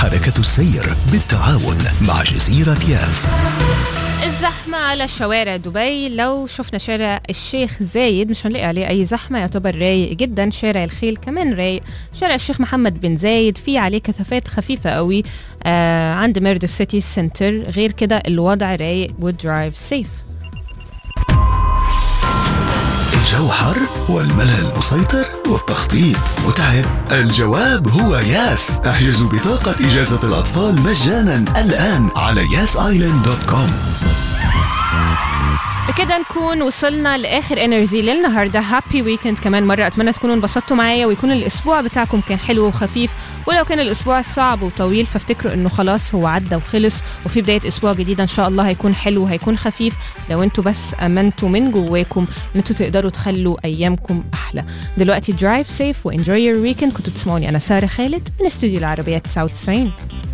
حركة السير بالتعاون مع جزيرة ياس الزحمة على شوارع دبي لو شفنا شارع الشيخ زايد مش هنلاقي عليه أي زحمة يعتبر رايق جدا شارع الخيل كمان رايق شارع الشيخ محمد بن زايد في عليه كثافات خفيفة قوي آه عند ميردف سيتي سنتر غير كده الوضع رايق والدرايف سيف الجو حر والملل مسيطر والتخطيط متعب الجواب هو ياس احجزوا بطاقة إجازة الأطفال مجانا الآن على yasisland.com بكده نكون وصلنا لاخر انرجي للنهارده هابي ويكند كمان مره اتمنى تكونوا انبسطتوا معايا ويكون الاسبوع بتاعكم كان حلو وخفيف ولو كان الاسبوع صعب وطويل فافتكروا انه خلاص هو عدى وخلص وفي بدايه اسبوع جديد ان شاء الله هيكون حلو وهيكون خفيف لو انتوا بس امنتوا من جواكم ان انتوا تقدروا تخلوا ايامكم احلى دلوقتي درايف سيف وانجوي يور ويكند كنتوا بتسمعوني انا ساره خالد من استوديو العربيه 99